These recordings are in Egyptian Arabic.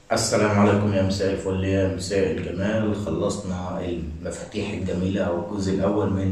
السلام عليكم يا مساء الفل يا مساء الجمال خلصنا المفاتيح الجميلة أو الجزء الأول من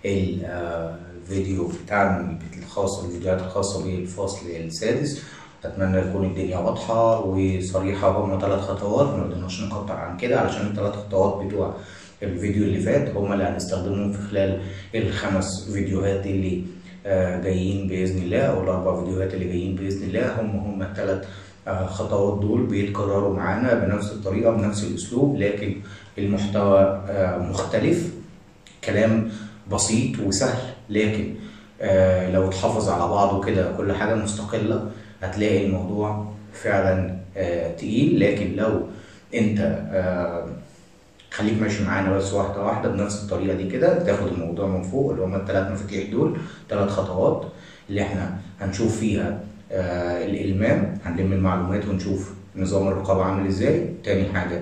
الفيديو بتاعنا الخاص الفيديوهات الخاصة بالفصل السادس أتمنى تكون الدنيا واضحة وصريحة هما ثلاث خطوات منقدرناش نقطع عن كده علشان الثلاث خطوات بتوع الفيديو اللي فات هما اللي هنستخدمهم في خلال الخمس فيديوهات اللي آه، جايين بإذن الله أو الأربع فيديوهات اللي جايين بإذن الله هم هم الثلاث خطوات دول بيتكرروا معانا بنفس الطريقة بنفس الأسلوب لكن المحتوى آه، مختلف كلام بسيط وسهل لكن آه، لو اتحافظ على بعضه كده كل حاجة مستقلة هتلاقي الموضوع فعلا آه، تقيل لكن لو انت آه، خليك ماشي معانا بس واحدة واحدة بنفس الطريقة دي كده تاخد الموضوع من فوق اللي هما التلات مفاتيح دول تلات خطوات اللي احنا هنشوف فيها آه الإلمام هنلم المعلومات ونشوف نظام الرقابة عامل ازاي تاني حاجة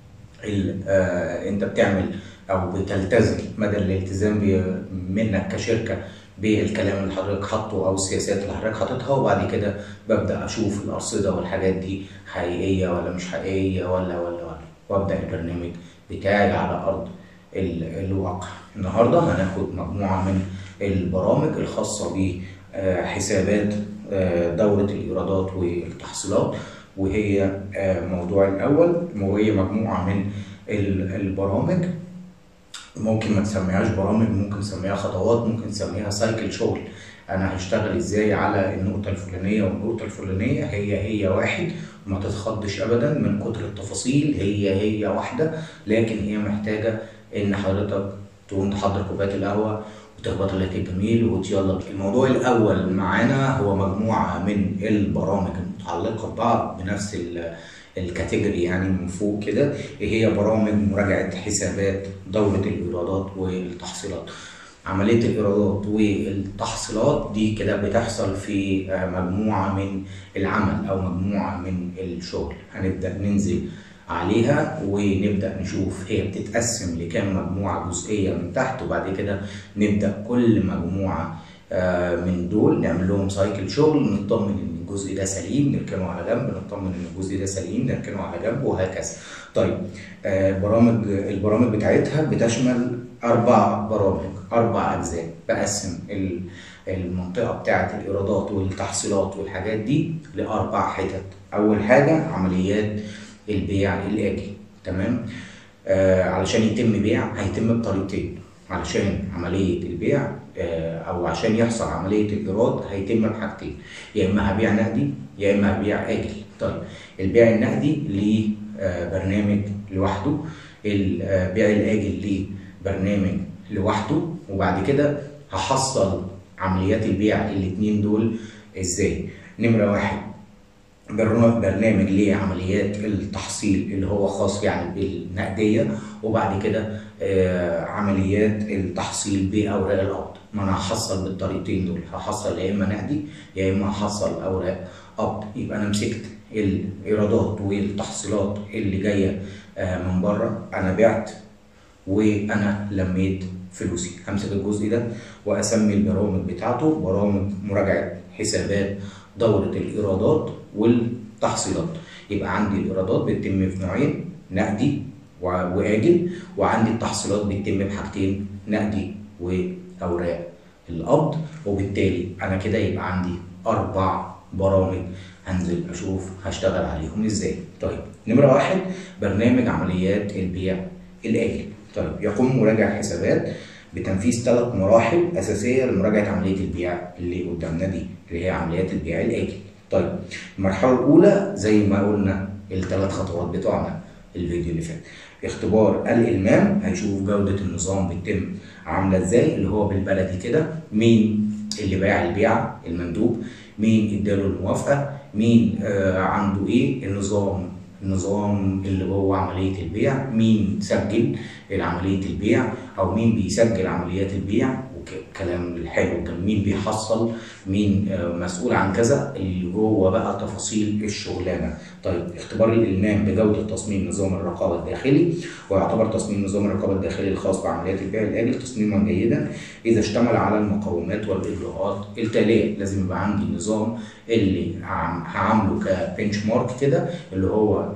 ال- آه انت بتعمل او بتلتزم مدى الالتزام بي- منك كشركة بالكلام اللي حضرتك حاطه او السياسات اللي حضرتك حاططها وبعد كده ببدأ اشوف الأرصدة والحاجات دي حقيقية ولا مش حقيقية ولا ولا ولا وابدأ البرنامج بتاعي على أرض ال- الواقع النهاردة هناخد مجموعة من البرامج الخاصة بحسابات دورة الإيرادات والتحصيلات وهي آه، موضوع الأول وهي مجموعة من ال- البرامج ممكن ما تسميهاش برامج ممكن تسميها خطوات ممكن تسميها سايكل شغل انا هشتغل ازاي على النقطة الفلانية والنقطة الفلانية هي هي واحد ما تتخضش ابدا من كتر التفاصيل هي هي واحدة لكن هي محتاجة ان حضرتك تقوم تحضر كوباية القهوة وتخبط لك الجميل وتيلا الموضوع الاول معانا هو مجموعة من البرامج المتعلقة ببعض بنفس ال الكاتيجوري يعني من فوق كده هي برامج مراجعة حسابات دورة الإيرادات والتحصيلات عملية الإيرادات والتحصيلات دي كده بتحصل في آه، مجموعة من العمل أو مجموعة من الشغل هنبدأ ننزل عليها ونبدأ نشوف هي بتتقسم لكام مجموعة جزئية من تحت وبعد كده نبدأ كل مجموعة آه، من دول نعمل لهم سايكل شغل نطمن ان الجزء ده سليم نركنه على جنب نطمن ان الجزء ده سليم نركنه على جنب وهكذا طيب آه، برامج البرامج بتاعتها بتشمل اربع برامج اربع اجزاء بقسم ال- المنطقه بتاعه الايرادات والتحصيلات والحاجات دي لاربع حتت اول حاجه عمليات البيع الاجل تمام آه علشان يتم بيع هيتم بطريقتين علشان عملية البيع آه أو عشان يحصل عملية الإيراد هيتم بحاجتين يا إما هبيع نقدي يا إما هبيع آجل طيب البيع النقدي ليه آه برنامج لوحده البيع الآجل ليه برنامج لوحده وبعد كده هحصل عمليات البيع الاتنين دول إزاي نمرة واحد برنا- برنامج لعمليات التحصيل اللي هو خاص يعني بالنقدية وبعد كده آه، عمليات التحصيل بأوراق القبض ما أنا هحصل بالطريقتين دول هحصل يا إما نقدي يا إما هحصل أوراق قبض يبقى أنا مسكت الإيرادات والتحصيلات اللي جاية آه، من بره أنا بعت وانا لميت فلوسي همسك الجزء ده واسمي البرامج بتاعته برامج مراجعه حسابات دوره الايرادات والتحصيلات يبقى عندي الايرادات بتتم في نوعين نقدي و- واجل وعندي التحصيلات بتتم بحاجتين نقدي واوراق القبض وبالتالي انا كده يبقى عندي اربع برامج هنزل اشوف هشتغل عليهم ازاي طيب نمره واحد برنامج عمليات البيع الاجل طيب يقوم مراجع حسابات بتنفيذ ثلاث مراحل اساسيه لمراجعه عمليه البيع اللي قدامنا دي اللي هي عمليات البيع الاجل طيب المرحله الاولى زي ما قلنا الثلاث خطوات بتوعنا الفيديو اللي فات اختبار الالمام هيشوف جوده النظام بتتم عامله ازاي اللي هو بالبلدي كده مين اللي باع البيعه المندوب مين اداله الموافقه مين آه عنده ايه النظام النظام اللي جوه عمليه البيع مين سجل عمليه البيع او مين بيسجل عمليات البيع والكلام الحلو كان مين بيحصل مين آه، مسؤول عن كذا اللي جوه بقى تفاصيل الشغلانه طيب اختبار الالمام بجوده تصميم نظام الرقابه الداخلي ويعتبر تصميم نظام الرقابه الداخلي الخاص بعمليات البيع الاجل تصميما جيدا اذا اشتمل على المقومات والاجراءات التاليه لازم يبقى عندي نظام اللي هعم- هعامله كبنش مارك كده اللي هو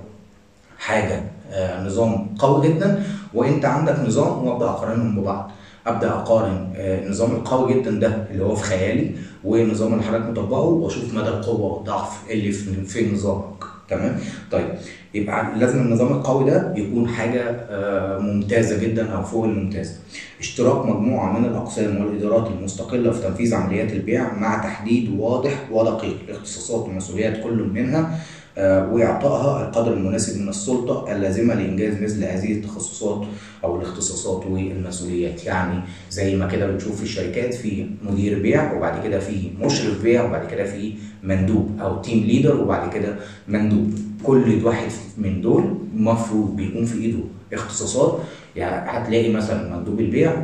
حاجه آه، نظام قوي جدا وانت عندك نظام وابدا اقارنهم ببعض ابدا اقارن آه، النظام القوي جدا ده اللي هو في خيالي ونظام اللي حضرتك مطبقه واشوف مدى القوه والضعف اللي في في نظامك تمام طيب يبقى لازم النظام القوي ده يكون حاجه آه، ممتازه جدا او فوق الممتازه اشتراك مجموعه من الاقسام والادارات المستقله في تنفيذ عمليات البيع مع تحديد واضح ودقيق لاختصاصات ومسؤوليات كل منها آه، واعطائها القدر المناسب من السلطه اللازمه لانجاز مثل هذه التخصصات او الاختصاصات والمسؤوليات يعني زي ما كده بنشوف في الشركات في مدير بيع وبعد كده في مشرف بيع وبعد كده في مندوب او تيم ليدر وبعد كده مندوب كل واحد من دول المفروض بيكون في ايده اختصاصات يعني هتلاقي مثلا مندوب البيع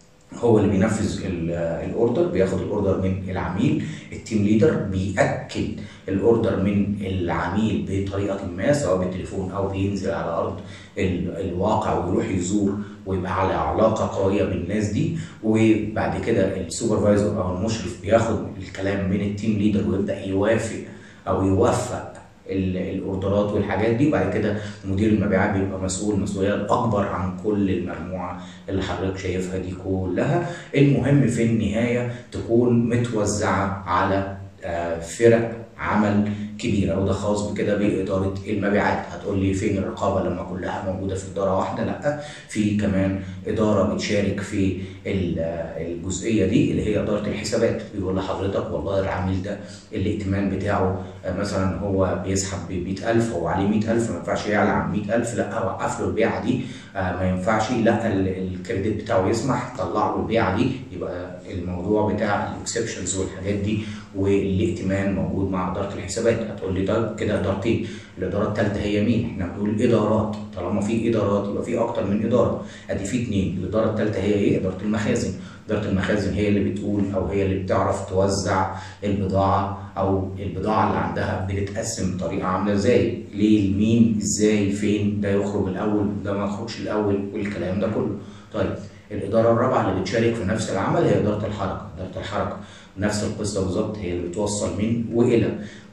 هو اللي بينفذ ال- الاوردر بياخد الاوردر من العميل التيم ليدر بياكد الاوردر من العميل بطريقه ما سواء بالتليفون او بينزل على ارض ال- الواقع ويروح يزور ويبقى على علاقه قويه بالناس دي وبعد كده السوبرفايزر او المشرف بياخد الكلام من التيم ليدر ويبدا يوافق او يوفق ال- الاوردرات والحاجات دي وبعد كده مدير المبيعات بيبقى مسؤول مسؤوليه اكبر عن كل المجموعه اللي حضرتك شايفها دي كلها المهم في النهايه تكون متوزعه على آه، فرق عمل كبيره وده خاص بكده باداره المبيعات هتقول لي فين الرقابه لما كلها موجوده في اداره واحده لا في كمان اداره بتشارك في ال- آه، الجزئيه دي اللي هي اداره الحسابات بيقول لحضرتك والله العميل ده الائتمان بتاعه آه، مثلا هو بيسحب ب 100000 هو عليه 100000 ما ينفعش يعلى عن 100000 لا وقف له البيعه دي آه، ما ينفعش لا ال- الكريدت بتاعه يسمح طلع له البيعه دي يبقى الموضوع بتاع الاكسبشنز والحاجات دي والائتمان موجود مع اداره الحسابات هتقول لي ده كده ادارتين الاداره الثالثه هي مين؟ احنا بنقول ادارات طالما في ادارات يبقى في اكتر من اداره ادي في اثنين الاداره الثالثه هي ايه؟ اداره المخازن اداره المخازن هي اللي بتقول او هي اللي بتعرف توزع البضاعه او البضاعه اللي عندها بتتقسم بطريقه عامله ازاي؟ ليه لمين ازاي فين ده يخرج الاول ده ما يخرجش الاول والكلام ده كله طيب الاداره الرابعه اللي بتشارك في نفس العمل هي اداره الحركه اداره الحركه نفس القصه بالظبط هي اللي بتوصل من والى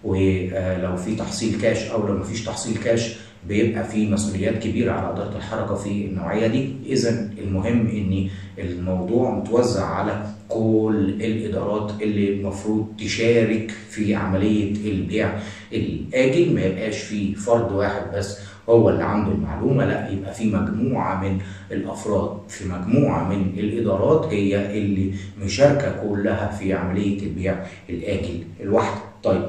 ولو في تحصيل كاش او لو مفيش تحصيل كاش بيبقى في مسؤوليات كبيره على اداره الحركه في النوعيه دي اذا المهم ان الموضوع متوزع على كل الادارات اللي المفروض تشارك في عمليه البيع الاجل ما يبقاش في فرد واحد بس هو اللي عنده المعلومه لا يبقى في مجموعه من الافراد في مجموعه من الادارات هي اللي مشاركه كلها في عمليه البيع الاجل الواحده طيب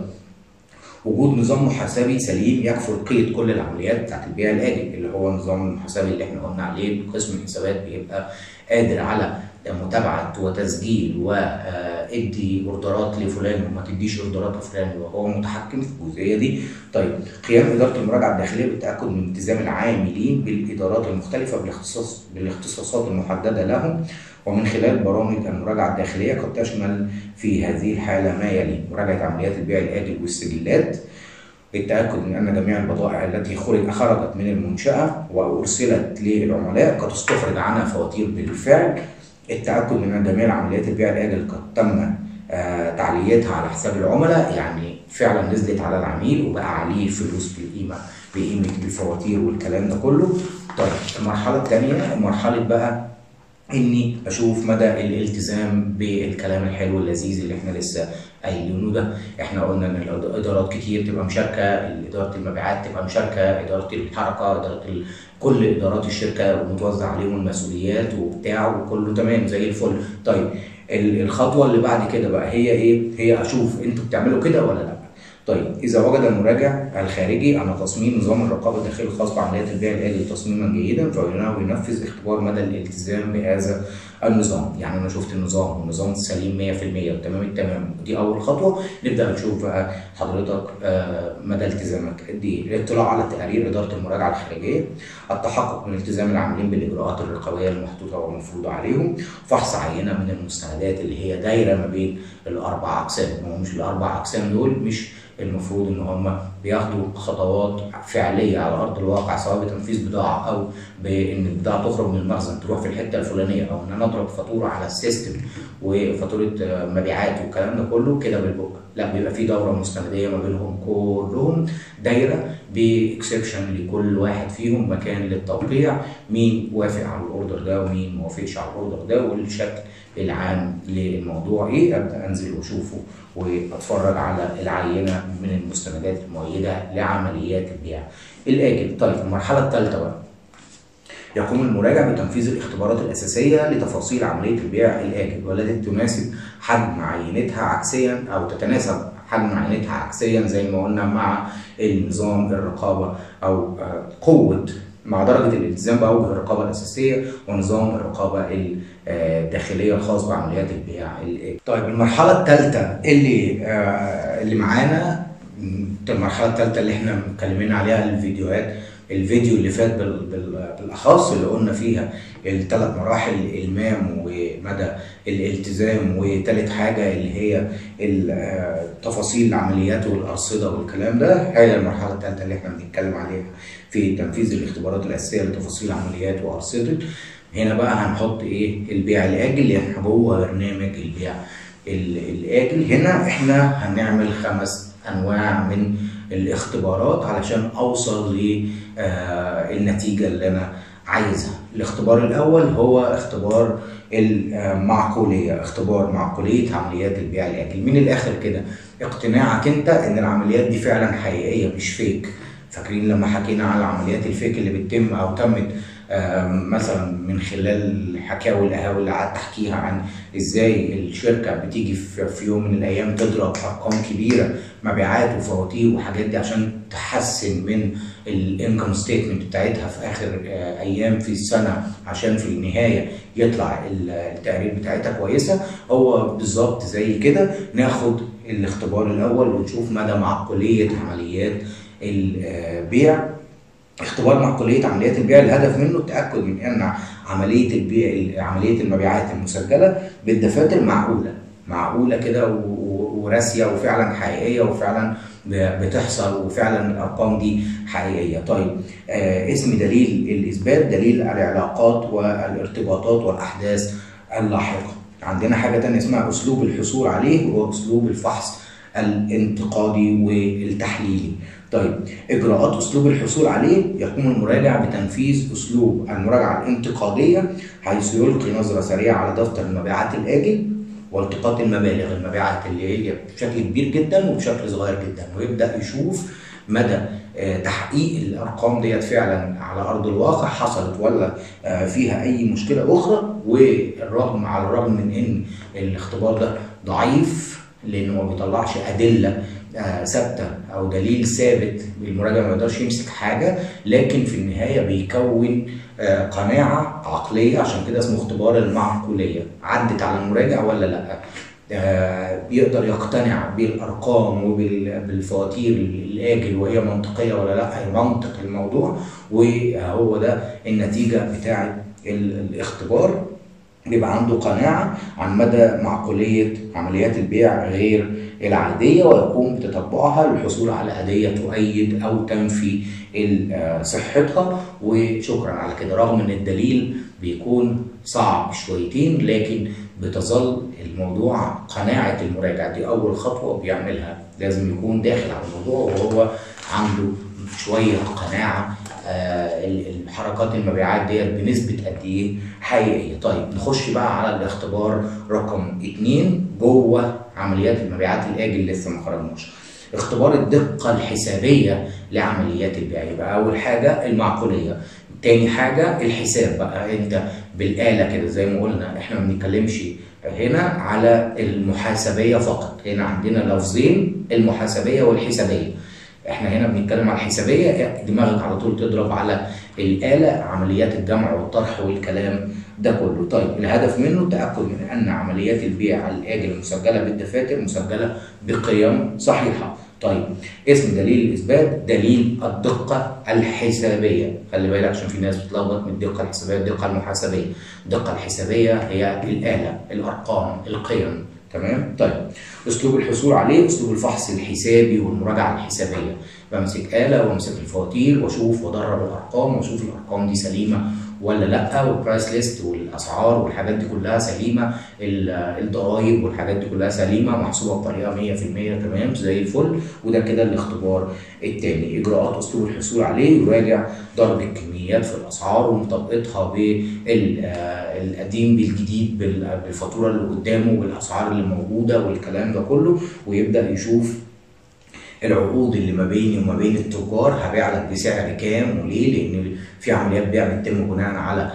وجود نظام محاسبي سليم يكفل قيد كل العمليات بتاعت البيع الاجل اللي هو النظام المحاسبي اللي احنا قلنا عليه قسم الحسابات بيبقى قادر على متابعه وتسجيل وادي اوردرات لفلان وما تديش اوردرات لفلان وهو متحكم في الجزئيه دي طيب قيام اداره المراجعه الداخليه بالتاكد من التزام العاملين بالادارات المختلفه بالاختصاص بالاختصاصات المحدده لهم ومن خلال برامج المراجعه الداخليه قد تشمل في هذه الحاله ما يلي مراجعه عمليات البيع الاجل والسجلات التأكد من أن جميع البضائع التي خرج خرجت من المنشأة وأرسلت للعملاء قد استخرج عنها فواتير بالفعل التأكد من أن جميع عمليات البيع الآجل قد تم آه، تعليتها على حساب العملاء يعني فعلا نزلت على العميل وبقى عليه فلوس بالقيمة بقيمة الفواتير والكلام ده كله طيب المرحلة الثانية مرحلة بقى اني اشوف مدى الالتزام بالكلام الحلو اللذيذ اللي احنا لسه قايلينه ده احنا قلنا ان الادارات كتير تبقى مشاركه اداره المبيعات تبقى مشاركه اداره الحركه اداره ال... كل ادارات الشركه متوزع عليهم المسؤوليات وبتاع وكله تمام زي الفل طيب ال- الخطوه اللي بعد كده بقى هي ايه هي اشوف انتوا بتعملوا كده ولا لا طيب إذا وجد المراجع الخارجي أن تصميم نظام الرقابة الداخلي الخاص بعمليات البيع الآلي تصميما جيدا فإنه ينفذ اختبار مدى الالتزام بهذا النظام يعني انا شفت النظام والنظام سليم 100% وتمام التمام دي اول خطوه نبدا نشوف بقى حضرتك آه، مدى التزامك دي الاطلاع على تقارير اداره المراجعه الخارجيه التحقق من التزام العاملين بالاجراءات الرقابيه المحطوطه والمفروضه عليهم فحص عينه من المستندات اللي هي دايره ما بين الاربع اقسام هو مش الاربع اقسام دول مش المفروض ان هم بياخدوا خطوات فعليه على ارض الواقع سواء بتنفيذ بضاعه او بان البضاعه تخرج من المخزن تروح في الحته الفلانيه او ان انا اضرب فاتوره على السيستم وفاتوره آه، مبيعات والكلام ده كله كده بالبق لا بيبقى في دوره مستنديه ما بينهم كلهم دايره باكسبشن لكل واحد فيهم مكان للتوقيع مين وافق على الاوردر ده ومين ما وافقش على الاوردر ده والشكل العام للموضوع ايه ابدا انزل واشوفه واتفرج على العينه من المستندات المؤيده لعمليات البيع الاجل طيب المرحله الثالثه بقى يقوم المراجع بتنفيذ الاختبارات الأساسية لتفاصيل عملية البيع الآجل والتي تناسب حجم عينتها عكسيا أو تتناسب حجم عينتها عكسيا زي ما قلنا مع النظام الرقابة أو آه، قوة مع درجة الالتزام بأوجه الرقابة الأساسية ونظام الرقابة الداخلية الخاص بعمليات البيع الآجل. طيب المرحلة الثالثة اللي آه، اللي معانا م، المرحلة الثالثة اللي احنا متكلمين عليها الفيديوهات الفيديو اللي فات بال- بال- بالاخص اللي قلنا فيها الثلاث مراحل الالمام ومدى الالتزام وثالث حاجه اللي هي ال- آه، تفاصيل العمليات والارصده والكلام ده هي المرحله الثالثه اللي احنا بنتكلم عليها في تنفيذ الاختبارات الاساسيه لتفاصيل عمليات وارصده هنا بقى هنحط ايه البيع الاجل اللي احنا جوه برنامج البيع ال- الاجل هنا احنا هنعمل خمس انواع من الاختبارات علشان اوصل للنتيجه اللي انا عايزها الاختبار الاول هو اختبار المعقوليه اختبار معقوليه عمليات البيع الاجل من الاخر كده اقتناعك انت ان العمليات دي فعلا حقيقيه مش فيك فاكرين لما حكينا على العمليات الفيك اللي بتتم او تمت آم، مثلا من خلال حكاوي القهاوي اللي قعدت احكيها عن ازاي الشركه بتيجي في في يوم من الايام تضرب ارقام كبيره مبيعات وفواتير وحاجات دي عشان تحسن من الانكم ستيتمنت بتاعتها في اخر آه، ايام في السنه عشان في النهايه يطلع ال- التقارير بتاعتها كويسه هو بالظبط زي كده ناخد الاختبار الاول ونشوف مدى معقوليه عمليات البيع اختبار معقوليه عمليات البيع الهدف منه التاكد من ان عمليه البيع عمليه المبيعات المسجله بالدفاتر معقوله معقوله كده و- و- وراسيه وفعلا حقيقيه وفعلا ب- بتحصل وفعلا الارقام دي حقيقيه طيب آه اسم دليل الاثبات دليل العلاقات والارتباطات والاحداث اللاحقه عندنا حاجه تانية اسمها اسلوب الحصول عليه وهو اسلوب الفحص الانتقادي والتحليلي طيب اجراءات اسلوب الحصول عليه يقوم المراجع بتنفيذ اسلوب المراجعه الانتقاديه حيث يلقي نظره سريعه على دفتر المبيعات الاجل والتقاط المبالغ المبيعات اللي هي بشكل كبير جدا وبشكل صغير جدا ويبدا يشوف مدى آه، تحقيق الارقام ديت فعلا على ارض الواقع حصلت ولا آه، فيها اي مشكله اخرى والرغم على الرغم من ان الاختبار ده ضعيف لانه ما بيطلعش ادله آه، ثابته او دليل ثابت المراجع ما يقدرش يمسك حاجه لكن في النهايه بيكون آه، قناعه عقليه عشان كده اسمه اختبار المعقوليه عدت على المراجع ولا لا آه، يقدر يقتنع بالارقام وبالفواتير الاجل وهي منطقيه ولا لا يمنطق الموضوع وهو ده النتيجه بتاعه ال- الاختبار بيبقى عنده قناعة عن مدى معقولية عمليات البيع غير العادية ويقوم بتتبعها للحصول على هدية تؤيد أو تنفي ال- آه، صحتها وشكرا على كده رغم إن الدليل بيكون صعب شويتين لكن بتظل الموضوع قناعة المراجع دي أول خطوة بيعملها لازم يكون داخل على الموضوع وهو عنده شوية قناعة آه، ال- الحركات المبيعات ديت بنسبة قد إيه حقيقية طيب نخش بقى على الاختبار رقم اتنين جوه عمليات المبيعات الآجل لسه ما خرجناش اختبار الدقة الحسابية لعمليات البيع يبقى أول حاجة المعقولية تاني حاجة الحساب بقى أنت بالآلة كده زي ما قلنا إحنا ما بنتكلمش هنا على المحاسبية فقط هنا عندنا لفظين المحاسبية والحسابية احنا هنا بنتكلم على الحسابيه دماغك على طول تضرب على الاله عمليات الجمع والطرح والكلام ده كله طيب الهدف منه التاكد من ان عمليات البيع الاجل المسجله بالدفاتر مسجله بقيم صحيحه طيب اسم دليل الاثبات دليل الدقه الحسابيه خلي بالك عشان في ناس بتلخبط من الدقه الحسابيه الدقه المحاسبيه الدقه الحسابيه هي الاله الارقام القيم تمام طيب اسلوب الحصول عليه اسلوب الفحص الحسابي والمراجعه الحسابيه بمسك اله وامسك الفواتير واشوف وادرب الارقام واشوف الارقام دي سليمه ولا لا والبرايس ليست والاسعار والحاجات دي كلها سليمه الضرايب والحاجات دي كلها سليمه محسوبه بطريقه 100% تمام زي الفل وده كده الاختبار الثاني اجراءات اسلوب الحصول عليه يراجع ضرب الكميات في الاسعار ومطابقتها بالقديم بالجديد بالفاتوره اللي قدامه بالاسعار اللي موجوده والكلام ده كله ويبدا يشوف العقود اللي ما بيني وما بين التجار هبيع لك بسعر كام وليه؟ لان في عمليات بيع بتتم بناء على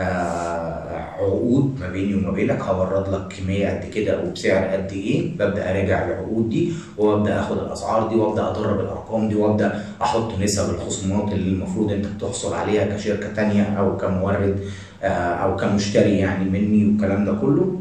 عقود ما بيني وما بينك هورد لك كميه قد كده وبسعر قد ايه ببدا اراجع العقود دي وابدا اخد الاسعار دي وابدا ادرب الارقام دي وابدا احط نسب الخصومات اللي المفروض انت بتحصل عليها كشركه تانية او كمورد او كمشتري يعني مني والكلام ده كله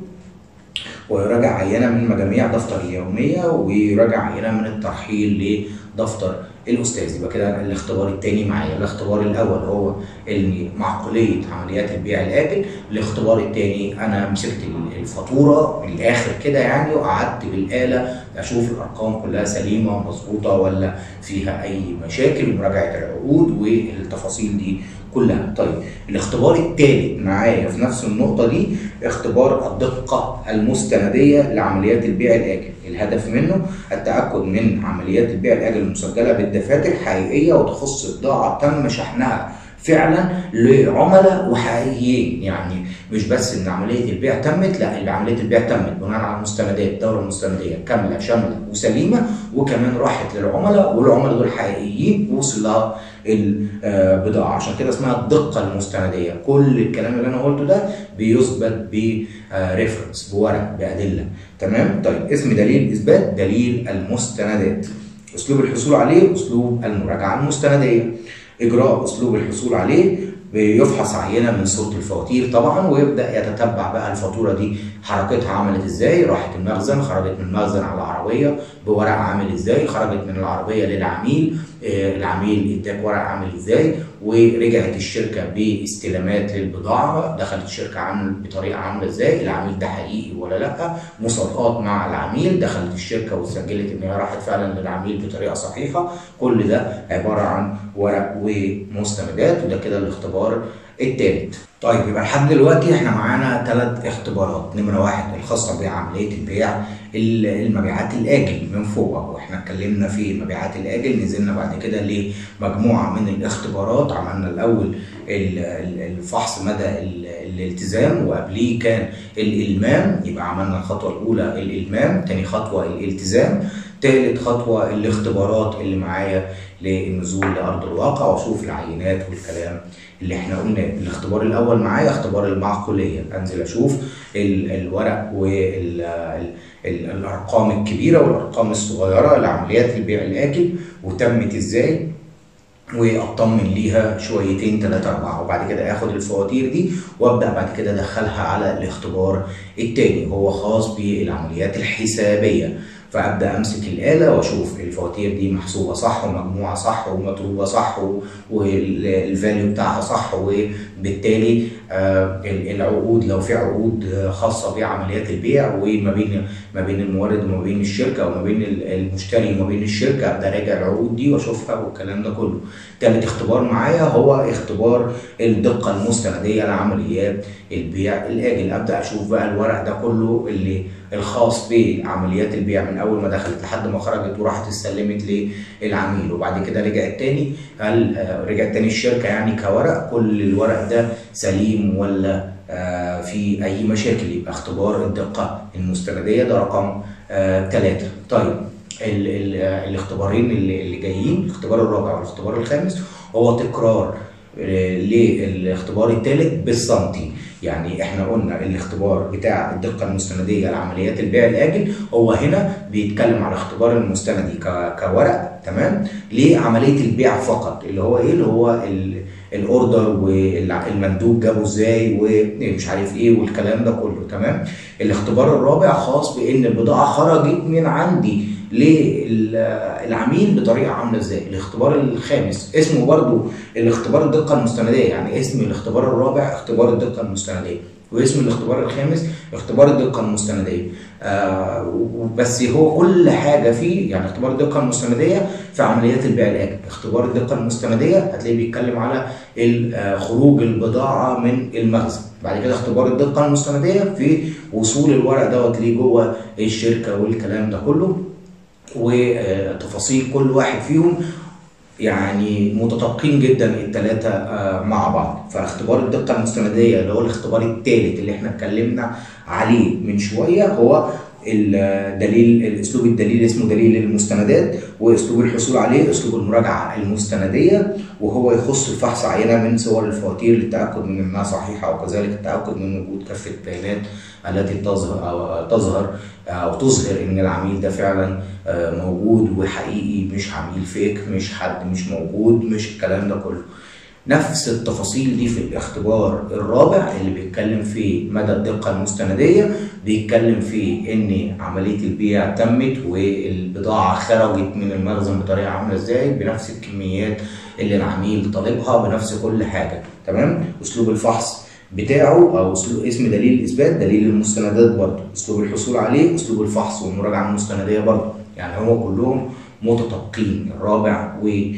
ويراجع عينه من مجاميع دفتر اليوميه ويراجع عينه من الترحيل لدفتر الاستاذ يبقى كده الاختبار الثاني معايا الاختبار الاول هو ان معقوليه عمليات البيع الاجل الاختبار الثاني انا مسكت الفاتوره من الاخر كده يعني وقعدت بالاله اشوف الارقام كلها سليمه ومظبوطه ولا فيها اي مشاكل ومراجعه العقود والتفاصيل دي كلها طيب الاختبار الثالث معايا في نفس النقطة دي اختبار الدقة المستندية لعمليات البيع الآجل الهدف منه التأكد من عمليات البيع الآجل المسجلة بالدفاتر حقيقية وتخص بضاعة تم شحنها فعلا لعملاء وحقيقيين يعني مش بس ان عمليه البيع تمت لا اللي عمليه البيع تمت بناء على المستندات الدوره المستنديه كامله شامله وسليمه وكمان راحت للعملاء والعملاء دول حقيقيين ووصل لها البضاعه عشان كده اسمها الدقه المستنديه كل الكلام اللي انا قلته ده بيثبت بريفرنس بورق بادله تمام طيب اسم دليل اثبات دليل المستندات اسلوب الحصول عليه اسلوب المراجعه المستنديه اجراء اسلوب الحصول عليه بيفحص عينه من صوره الفواتير طبعا ويبدا يتتبع بقى الفاتوره دي حركتها عملت ازاي راحت المخزن خرجت من المخزن على العربيه بورق عامل ازاي خرجت من العربيه للعميل آه العميل اداك ورق عامل ازاي ورجعت الشركه باستلامات للبضاعه دخلت الشركه عامل بطريقه عامله ازاي العميل ده حقيقي ولا لا مصادقات مع العميل دخلت الشركه وسجلت ان هي راحت فعلا للعميل بطريقه صحيحه كل ده عباره عن ورق ومستندات وده كده الاختبار التالت طيب يبقى لحد دلوقتي احنا معانا ثلاث اختبارات نمره واحد الخاصه بعمليه البيع المبيعات الاجل من فوق واحنا اتكلمنا في مبيعات الاجل نزلنا بعد كده لمجموعه من الاختبارات عملنا الاول الفحص مدى الالتزام وقبليه كان الالمام يبقى عملنا الخطوه الاولى الالمام تاني خطوه الالتزام تالت خطوه الاختبارات اللي معايا للنزول لارض الواقع واشوف العينات والكلام اللي احنا قلنا الاختبار الاول معايا اختبار المعقوليه انزل اشوف الورق والارقام الكبيره والارقام الصغيره لعمليات البيع الاجل وتمت ازاي واطمن ليها شويتين ثلاثة أربعة وبعد كده آخد الفواتير دي وأبدأ بعد كده أدخلها على الاختبار التاني هو خاص بالعمليات الحسابية فابدا امسك الاله واشوف الفواتير دي محسوبه صح ومجموعه صح ومضروبه صح والفاليو بتاعها صح وبالتالي العقود لو في عقود خاصه بعمليات البيع وما بين ما بين المورد وما بين الشركه وما بين المشتري وما بين الشركه ابدا اراجع العقود دي واشوفها والكلام ده كله. تالت اختبار معايا هو اختبار الدقه المستنديه لعمليات البيع الاجل ابدا اشوف بقى الورق ده كله اللي الخاص بعمليات البيع من اول ما دخلت لحد ما خرجت وراحت استلمت للعميل وبعد كده رجعت تاني هل رجعت تاني الشركه يعني كورق كل الورق ده سليم ولا في اي مشاكل يبقى اختبار الدقه المستنديه ده رقم ثلاثه طيب ال ال الاختبارين اللي, اللي جايين الاختبار الرابع والاختبار الخامس هو تكرار للاختبار الثالث بالسنتي يعني احنا قلنا الاختبار بتاع الدقه المستنديه لعمليات البيع الاجل هو هنا بيتكلم على اختبار المستندي ك- كورق تمام لعمليه البيع فقط اللي هو ايه اللي هو ال- الاوردر والمندوب جابه ازاي ومش عارف ايه والكلام ده كله تمام الاختبار الرابع خاص بان البضاعه خرجت من عندي للعميل بطريقه عامله ازاي الاختبار الخامس اسمه برضو الاختبار الدقه المستنديه يعني اسم الاختبار الرابع اختبار الدقه المستنديه واسم الاختبار الخامس اختبار الدقه المستنديه آه بس هو كل حاجه فيه يعني اختبار الدقه المستنديه في عمليات البيع الاجل اختبار الدقه المستنديه هتلاقيه بيتكلم على ال- آه، خروج البضاعه من المخزن بعد كده اختبار الدقه المستنديه في وصول الورق دوت ليه جوه الشركه والكلام ده كله وتفاصيل كل واحد فيهم يعني متطابقين جدا الثلاثه مع بعض فاختبار الدقه المستنديه اللي هو الاختبار الثالث اللي احنا اتكلمنا عليه من شويه هو الدليل الاسلوب الدليل اسمه دليل المستندات واسلوب الحصول عليه اسلوب المراجعه المستنديه وهو يخص فحص عينه من صور الفواتير للتاكد من انها صحيحه وكذلك التاكد من وجود كافه البيانات التي تظهر او تظهر او تظهر ان العميل ده فعلا آه، موجود وحقيقي مش عميل فيك مش حد مش موجود مش الكلام ده كله نفس التفاصيل دي في الاختبار الرابع اللي بيتكلم في مدى الدقة المستندية بيتكلم في ان عملية البيع تمت والبضاعة خرجت من المخزن بطريقة عاملة ازاي بنفس الكميات اللي العميل طالبها بنفس كل حاجة تمام اسلوب الفحص بتاعه او اسلوب اسم دليل الاثبات دليل المستندات برضه اسلوب الحصول عليه اسلوب الفحص والمراجعه المستنديه برضه يعني هو كلهم متطابقين الرابع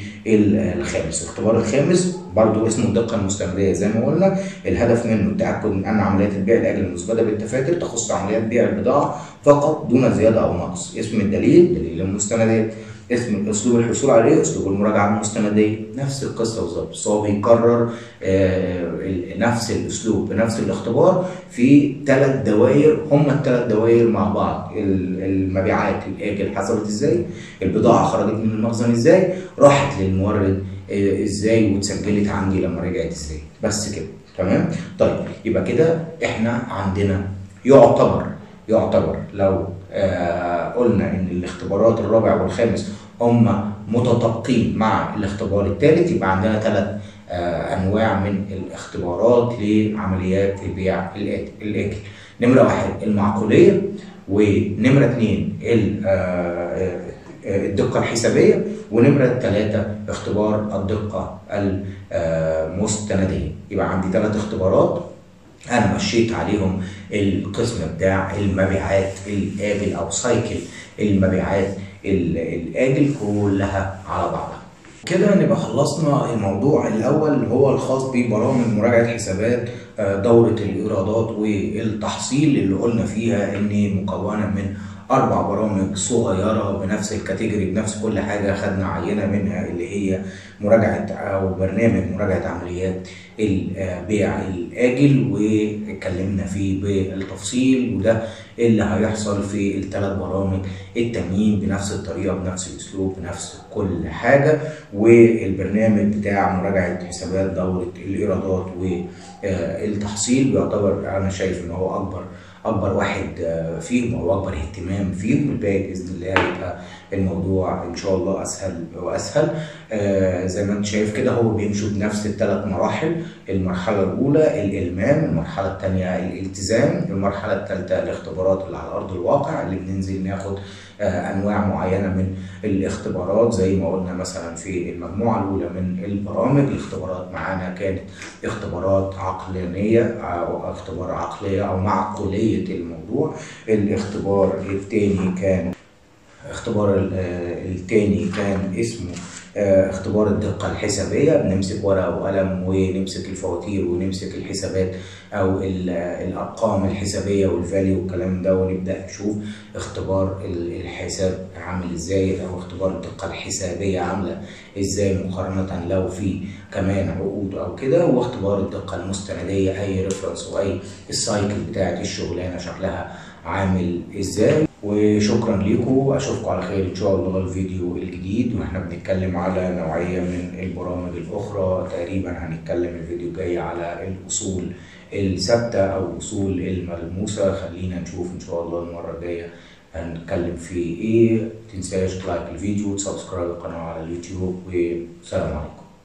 والخامس الاختبار الخامس برضه اسمه الدقه المستنديه زي ما قلنا الهدف منه التاكد من ان عمليات البيع الاجل المثبته بالتفاتر تخص عمليات بيع البضاعه فقط دون زياده او نقص اسم الدليل دليل المستندات اسم اسلوب الحصول عليه اسلوب المراجعه المستنديه نفس القصه بالظبط بس هو بيكرر آه، ال- نفس الاسلوب بنفس الاختبار في ثلاث دوائر هم الثلاث دوائر مع بعض ال- المبيعات الاجل حصلت ازاي البضاعه خرجت من المخزن ازاي راحت للمورد آه، ازاي واتسجلت عندي لما رجعت ازاي بس كده تمام طيب يبقى كده احنا عندنا يعتبر يعتبر لو آه قلنا ان الاختبارات الرابع والخامس هم متطابقين مع الاختبار الثالث يبقى عندنا ثلاث آه انواع من الاختبارات لعمليات البيع الآت- الاكل نمره واحد المعقوليه ونمره اثنين ال- آه، آه، الدقه الحسابيه ونمره ثلاثه اختبار الدقه المستنديه يبقى عندي ثلاث اختبارات انا مشيت عليهم القسم بتاع المبيعات الاجل او سايكل المبيعات ال- الاجل كلها على بعضها كده نبقى خلصنا الموضوع الاول اللي هو الخاص ببرامج مراجعه حسابات آه، دوره الايرادات والتحصيل اللي قلنا فيها ان مكونه من اربع برامج صغيره بنفس الكاتيجوري بنفس كل حاجه خدنا عينه منها اللي هي مراجعه او برنامج مراجعه عمليات البيع الاجل واتكلمنا فيه بالتفصيل وده اللي هيحصل في الثلاث برامج التانيين بنفس الطريقه بنفس الاسلوب بنفس كل حاجه والبرنامج بتاع مراجعه حسابات دوره الايرادات والتحصيل بيعتبر انا شايف ان هو اكبر اكبر واحد آه، فيهم او اكبر اهتمام فيهم الباقي باذن الله هيبقى الموضوع ان شاء الله اسهل واسهل آه، زي ما انت شايف كده هو بيمشوا بنفس الثلاث مراحل المرحله الاولى الالمام المرحله الثانيه الالتزام المرحله الثالثه الاختبارات اللي على ارض الواقع اللي بننزل ناخد آه، انواع معينه من الاختبارات زي ما قلنا مثلا في المجموعه الاولى من البرامج الاختبارات معانا كانت اختبارات عقلانيه او اختبار عقليه او معقوليه الموضوع الاختبار الثاني كان اختبار ال- آه، التاني كان اسمه آه، اختبار الدقة الحسابية بنمسك ورقة وقلم ونمسك الفواتير ونمسك الحسابات أو ال- آه، الأرقام الحسابية والفاليو والكلام ده ونبدأ نشوف اختبار ال- الحساب عامل ازاي أو اختبار الدقة الحسابية عاملة ازاي مقارنة لو في كمان عقود أو كده واختبار الدقة المستندية أي ريفرنس وأي السايكل بتاعت الشغلانة شكلها عامل ازاي وشكرا لكم اشوفكم على خير ان شاء الله الفيديو الجديد واحنا بنتكلم على نوعيه من البرامج الاخرى تقريبا هنتكلم الفيديو الجاي على الاصول الثابته او الاصول الملموسه خلينا نشوف ان شاء الله المره الجايه هنتكلم في ايه متنساش تلايك الفيديو وتسبسكرايب القناه على اليوتيوب والسلام عليكم